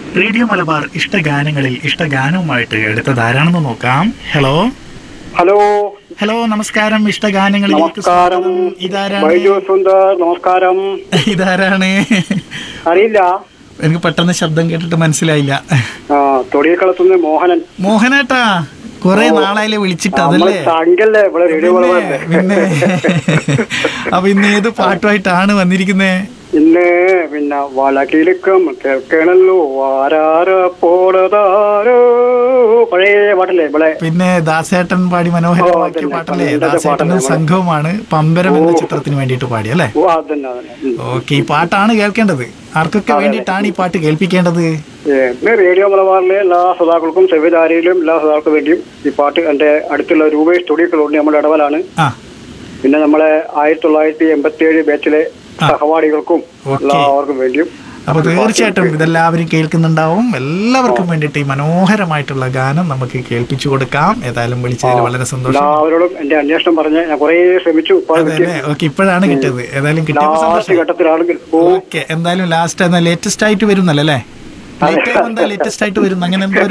Radio Malabar ഇഷ്ടഗാനങ്ങളിൽ ഇഷ്ടഗാനവുമായിട്ട് എടുത്തത് ആരാണെന്ന് നോക്കാം ഹലോ ഹലോ ഹലോ നമസ്കാരം ഇഷ്ടഗാനങ്ങളിലേക്ക് നമസ്കാരം സ്വാഗതം. ഇതാരാണ് ബൈജു സുന്ദർ നമസ്കാരം ഇതാരാണ് അറിയില്ല എനിക്ക് പെട്ടെന്ന് ശബ്ദം കേട്ടിട്ട് മനസ്സിലായില്ല ആ തൊടിയക്കളത്തുനിന്ന് മോഹനൻ മോഹനേട്ടാ കൊറേ നാളായില്ലേ വിളിച്ചിട്ട് നമ്മള് അതല്ലേ തങ്കല്ലേ ഇവിടെ റേഡിയോ പിന്നെ വളവല്ലേ പിന്നെ അപ്പൊ ഇന്ന് ഏത് പാട്ടുമായിട്ടാണ് വന്നിരിക്കുന്നേ ഇന്ന് പിന്നെ വളകിലുക്കം കേൾക്കണല്ലോ ആരാര പോണതാരോ പഴയ പാട്ടല്ലേ ഇവിടെ പിന്നെ ദാസേട്ടൻ പാടി മനോഹരമാക്കിയ അതന്നെ. പാട്ടല്ലേ പണ്ടത്തെ ദാസേട്ടനും പാട്ടല്ലേ. സംഘവുമാണ് പമ്പരം എന്ന ചിത്രത്തിന് വേണ്ടിയിട്ട് പാടി അല്ലേ ഓ അതന്നെ അതന്നെ ഉം. ഓക്കെ ഈ പാട്ടാണ് കേൾക്കേണ്ടത് ആർക്കൊക്കെ വേണ്ടിയിട്ടാണ് ഈ പാട്ട് കേൾപ്പിക്കേണ്ടത് ഏ, ഇന്ന് റേഡിയോ മലബാറിലെ എല്ലാ ശ്രോതാക്കൾക്കും സെവിധാരയിലും എല്ലാ ശ്രോതാക്കൾക്കും വേണ്ടിയും ഈ പാട്ട് എന്റെ അടുത്തുള്ള രൂപേഷ് തൊടിയക്കളുണ്ട് നമ്മുടെ ഇടവലാണ് ആ പിന്നെ നമ്മളെ ആയിരത്തി തൊള്ളായിരത്തി എൺപത്തി ഏഴ് ബാച്ചിലെ സഹപാഠികൾക്കും ഓക്കേ. എല്ലാവർക്കും വേണ്ടിയും അപ്പൊ തീർച്ചയായിട്ടും ഇതെല്ലാവരും കേൾക്കുന്നുണ്ടാവും എല്ലാവർക്കും വേണ്ടിയിട്ട് ഈ മനോഹരമായിട്ടുള്ള ഗാനം നമുക്ക് കേൾപ്പിച്ചു കൊടുക്കാം ഏതായാലും വിളിച്ചതിൽ വളരെ സന്തോഷം എല്ലാവരോടും എന്റെ അന്വേഷണം പറഞ്ഞ് ഞാൻ കുറേ ശ്രമിച്ചു ഇപ്പോൾ അതെ അല്ലേ ഓക്കെ ഇപ്പോഴാണ് കിട്ടിയത് ഏതായാലും കിട്ടിയപ്പോൾ ലാസ്റ്റ് സന്തോഷം ഘട്ടത്തിലാണെങ്കിൽ ഓ ഓക്കെ എന്തായാലും ലാസ്റ്റ് എന്നാ ലേറ്റസ്റ്റ് ആയിട്ട് വരുന്നല്ലേ അല്ലേ ലേറ്റസ്റ്റ് എന്താ ലേറ്റസ്റ്റ് ആയിട്ട് വരുന്നു അങ്ങനെ എന്തോ ഒരു